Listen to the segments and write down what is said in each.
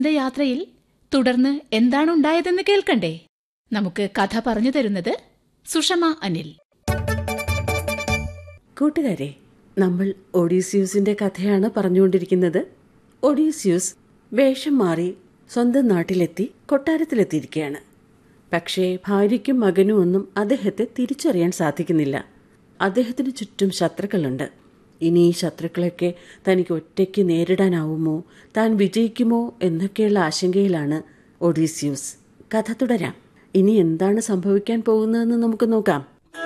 ഇത് യാത്രയിൽ തുടർന്ന് എന്താണ് ഉണ്ടായതെന്ന് കേൾക്കണ്ടേ നമുക്ക് കഥ പറഞ്ഞു തരുന്നത് സുഷമ അനിൽ കൂട്ടുകാരെ നമ്മൾ ഒഡീസ്യൂസിന്റെ കഥയാണ് പറഞ്ഞുകൊണ്ടിരിക്കുന്നത് ഒഡീസ്യൂസ് വേഷം മാറി സ്വന്തം നാട്ടിലെത്തി കൊട്ടാരത്തിലെത്തിയിരിക്കുകയാണ് പക്ഷേ ഭാര്യയ്ക്കും മകനും ഒന്നും അദ്ദേഹത്തെ തിരിച്ചറിയാൻ സാധിക്കുന്നില്ല അദ്ദേഹത്തിന് ചുറ്റും ശത്രുക്കളുണ്ട് ഇനി ഈ ശത്രുക്കളൊക്കെ തനിക്ക് ഒറ്റയ്ക്ക് നേരിടാനാവുമോ താൻ വിജയിക്കുമോ എന്നൊക്കെയുള്ള ആശങ്കയിലാണ് ഒഡീസ്യൂസ് കഥ തുടരാം ഇനി എന്താണ് സംഭവിക്കാൻ പോകുന്നതെന്ന് നമുക്ക് നോക്കാം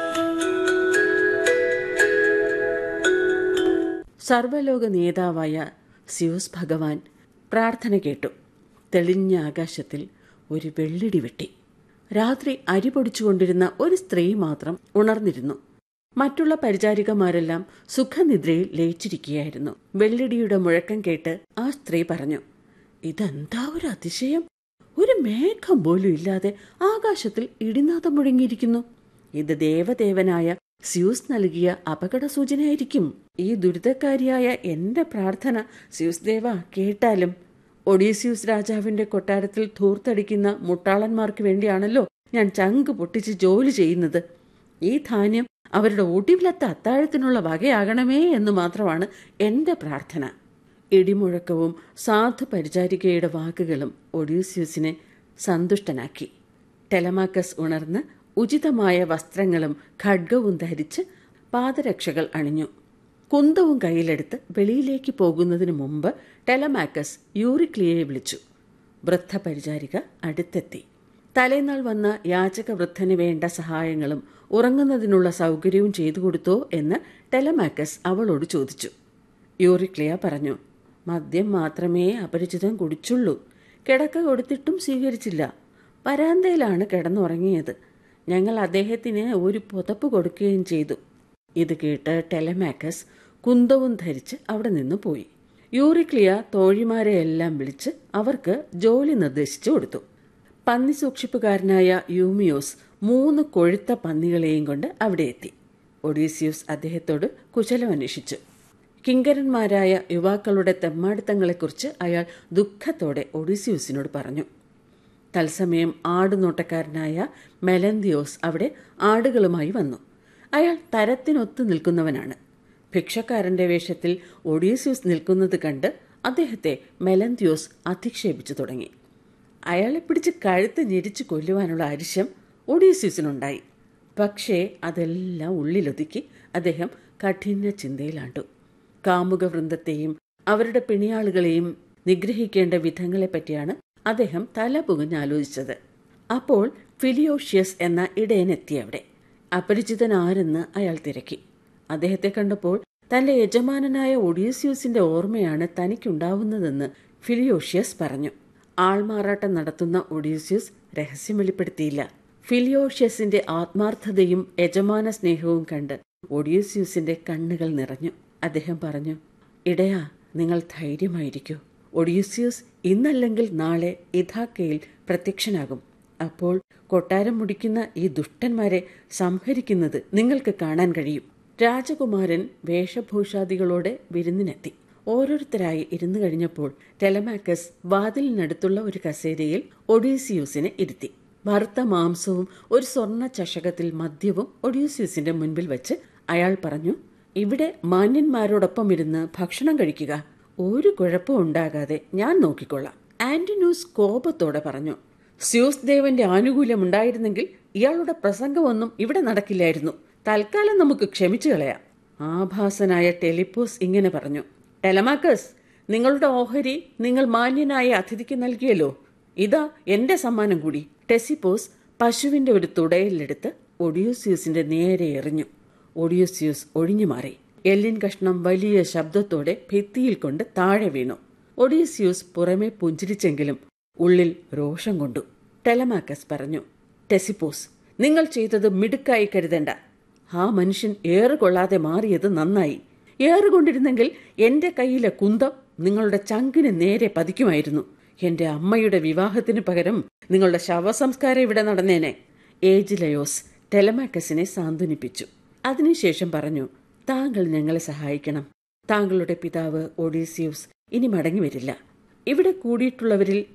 സർവലോക നേതാവായ സ്യൂസ് ഭഗവാൻ പ്രാർത്ഥന കേട്ടു തെളിഞ്ഞ ആകാശത്തിൽ ഒരു വെള്ളിടി വെട്ടി രാത്രി അരി പൊടിച്ചുകൊണ്ടിരുന്ന ഒരു സ്ത്രീ മാത്രം ഉണർന്നിരുന്നു മറ്റുള്ള പരിചാരികമാരെല്ലാം സുഖനിദ്രയിൽ ലയിച്ചിരിക്കുകയായിരുന്നു വെള്ളിടിയുടെ മുഴക്കം കേട്ട് ആ സ്ത്രീ പറഞ്ഞു ഇതെന്താ ഒരു അതിശയം ഒരു മേഘം പോലും ഇല്ലാതെ ആകാശത്തിൽ ഇടിനാഥം മുഴങ്ങിയിരിക്കുന്നു ഇത് ദേവദേവനായ സ്യൂസ് നൽകിയ അപകട സൂചനയായിരിക്കും ഈ ദുരിതക്കാരിയായ എന്റെ പ്രാർത്ഥന സ്യൂസ് ദേവ കേട്ടാലും ഒഡീസ്യൂസ് രാജാവിന്റെ കൊട്ടാരത്തിൽ ധൂർത്തടിക്കുന്ന മുട്ടാളന്മാർക്ക് വേണ്ടിയാണല്ലോ ഞാൻ ചങ്ക് പൊട്ടിച്ച് ജോലി ചെയ്യുന്നത് ഈ ധാന്യം അവരുടെ ഒടിവിലത്തെ അത്താഴത്തിനുള്ള വകയാകണമേ എന്ന് മാത്രമാണ് എന്റെ പ്രാർത്ഥന ഇടിമുഴക്കവും സാധു പരിചാരികയുടെ വാക്കുകളും ഒഡീസ്യൂസിനെ സന്തുഷ്ടനാക്കി ടെലമാക്കസ് ഉണർന്ന് ഉചിതമായ വസ്ത്രങ്ങളും ഖഡ്ഗവും ധരിച്ച് പാദരക്ഷകൾ അണിഞ്ഞു കുന്തവും കയ്യിലെടുത്ത് വെളിയിലേക്ക് പോകുന്നതിന് മുമ്പ് ടെലമാക്കസ് യൂറിക്ലിയയെ വിളിച്ചു വൃദ്ധ പരിചാരിക അടുത്തെത്തി തലേന്നാൾ വന്ന യാചക വൃദ്ധന് വേണ്ട സഹായങ്ങളും ഉറങ്ങുന്നതിനുള്ള സൗകര്യവും ചെയ്തു കൊടുത്തോ എന്ന് ടെലമാക്കസ് അവളോട് ചോദിച്ചു യൂറിക്ലിയ പറഞ്ഞു മദ്യം മാത്രമേ അപരിചിതൻ കുടിച്ചുള്ളൂ കിടക്ക കൊടുത്തിട്ടും സ്വീകരിച്ചില്ല പരാന്തയിലാണ് കിടന്നുറങ്ങിയത് ഞങ്ങൾ അദ്ദേഹത്തിന് ഒരു പുതപ്പ് കൊടുക്കുകയും ചെയ്തു ഇത് കേട്ട് ടെലമാക്കസ് കുന്തവും ധരിച്ച് അവിടെ നിന്ന് പോയി യൂറിക്ലിയ തോഴിമാരെ എല്ലാം വിളിച്ച് അവർക്ക് ജോലി നിർദ്ദേശിച്ചു കൊടുത്തു പന്നി സൂക്ഷിപ്പുകാരനായ യൂമിയോസ് മൂന്ന് കൊഴുത്ത പന്നികളെയും കൊണ്ട് അവിടെ എത്തി ഒഡീസിയൂസ് അദ്ദേഹത്തോട് കുശലം അന്വേഷിച്ചു കിങ്കരന്മാരായ യുവാക്കളുടെ തെമ്മാടിത്തങ്ങളെക്കുറിച്ച് അയാൾ ദുഃഖത്തോടെ ഒഡീസിയൂസിനോട് പറഞ്ഞു തത്സമയം ആടുനോട്ടക്കാരനായ മെലന്തിയോസ് അവിടെ ആടുകളുമായി വന്നു അയാൾ തരത്തിനൊത്തു നിൽക്കുന്നവനാണ് ഭിക്ഷക്കാരന്റെ വേഷത്തിൽ ഒഡീസ്യൂസ് നിൽക്കുന്നത് കണ്ട് അദ്ദേഹത്തെ മെലന്തിയോസ് അധിക്ഷേപിച്ചു തുടങ്ങി അയാളെ പിടിച്ച് കഴുത്ത് ഞെരിച്ചു കൊല്ലുവാനുള്ള അരിശം ഒഡീസ്യൂസിനുണ്ടായി പക്ഷേ അതെല്ലാം ഉള്ളിലൊതുക്കി അദ്ദേഹം കഠിന ചിന്തയിലാണ്ടു കാമുക വൃന്ദത്തെയും അവരുടെ പിണിയാളുകളെയും നിഗ്രഹിക്കേണ്ട വിധങ്ങളെപ്പറ്റിയാണ് അദ്ദേഹം തല പുകഞ്ഞാലോചിച്ചത് അപ്പോൾ ഫിലിയോഷ്യസ് എന്ന ഇടയനെത്തി അവിടെ അപരിചിതൻ ആരെന്ന് അയാൾ തിരക്കി അദ്ദേഹത്തെ കണ്ടപ്പോൾ തന്റെ യജമാനനായ ഒഡീസ്യൂസിന്റെ ഓർമ്മയാണ് തനിക്കുണ്ടാവുന്നതെന്ന് ഫിലിയോഷ്യസ് പറഞ്ഞു ആൾമാറാട്ടം നടത്തുന്ന ഒഡീസ്യൂസ് രഹസ്യം വെളിപ്പെടുത്തിയില്ല ഫിലിയോഷ്യസിന്റെ ആത്മാർത്ഥതയും യജമാന സ്നേഹവും കണ്ട് ഒഡീസ്യൂസിന്റെ കണ്ണുകൾ നിറഞ്ഞു അദ്ദേഹം പറഞ്ഞു ഇടയാ നിങ്ങൾ ധൈര്യമായിരിക്കൂ ഒഡീസ്യൂസ് ഇന്നല്ലെങ്കിൽ നാളെ ഇഥാക്കയിൽ പ്രത്യക്ഷനാകും അപ്പോൾ കൊട്ടാരം മുടിക്കുന്ന ഈ ദുഷ്ടന്മാരെ സംഹരിക്കുന്നത് നിങ്ങൾക്ക് കാണാൻ കഴിയും രാജകുമാരൻ വേഷഭൂഷാദികളോടെ വിരുന്നിനെത്തി ഓരോരുത്തരായി ഇരുന്നു കഴിഞ്ഞപ്പോൾ ടെലമാക്കസ് വാതിലിനടുത്തുള്ള ഒരു കസേരയിൽ ഒഡീസിയൂസിനെ ഇരുത്തി വറുത്ത മാംസവും ഒരു സ്വർണ്ണ ചഷകത്തിൽ മദ്യവും ഒഡീസിയൂസിന്റെ മുൻപിൽ വെച്ച് അയാൾ പറഞ്ഞു ഇവിടെ മാന്യന്മാരോടൊപ്പം ഇരുന്ന് ഭക്ഷണം കഴിക്കുക ഒരു കുഴപ്പവും ഉണ്ടാകാതെ ഞാൻ നോക്കിക്കൊള്ളാം ആന്റന്യൂസ് കോപത്തോടെ പറഞ്ഞു സ്യൂസ് ദേവന്റെ ആനുകൂല്യം ഉണ്ടായിരുന്നെങ്കിൽ ഇയാളുടെ പ്രസംഗമൊന്നും ഇവിടെ നടക്കില്ലായിരുന്നു തൽക്കാലം നമുക്ക് ക്ഷമിച്ചു കളയാം ആഭാസനായ ടെലിപ്പോസ് ഇങ്ങനെ പറഞ്ഞു ടെലമാക്കസ് നിങ്ങളുടെ ഓഹരി നിങ്ങൾ മാന്യനായ അതിഥിക്ക് നൽകിയല്ലോ ഇതാ എന്റെ സമ്മാനം കൂടി ടെസിപ്പോസ് പശുവിന്റെ ഒരു തുടയിലെടുത്ത് ഒഡിയോസ്യൂസിന്റെ നേരെ എറിഞ്ഞു ഒഡിയോസ്യൂസ് ഒഴിഞ്ഞു മാറി എല്ലിൻ കഷ്ണം വലിയ ശബ്ദത്തോടെ ഭിത്തിയിൽ കൊണ്ട് താഴെ വീണു ഒഡീസ്യൂസ് പുറമെ പുഞ്ചിരിച്ചെങ്കിലും ഉള്ളിൽ രോഷം കൊണ്ടു ടെലമാക്കസ് പറഞ്ഞു ടെസിപ്പോസ് നിങ്ങൾ ചെയ്തത് മിടുക്കായി കരുതണ്ട ആ മനുഷ്യൻ ഏറുകൊള്ളാതെ മാറിയത് നന്നായി ഏറുകൊണ്ടിരുന്നെങ്കിൽ എന്റെ കയ്യിലെ കുന്തം നിങ്ങളുടെ ചങ്കിന് നേരെ പതിക്കുമായിരുന്നു എന്റെ അമ്മയുടെ വിവാഹത്തിന് പകരം നിങ്ങളുടെ ശവസംസ്കാരം ഇവിടെ നടന്നേനെ ഏജിലയോസ് ടെലമാക്കസിനെ സാന്ത്വനിപ്പിച്ചു അതിനുശേഷം പറഞ്ഞു താങ്കൾ ഞങ്ങളെ സഹായിക്കണം താങ്കളുടെ പിതാവ് ഒഡീസിയൂസ് ഇനി മടങ്ങി വരില്ല ഇവിടെ കൂടിയിട്ടുള്ളവരിൽ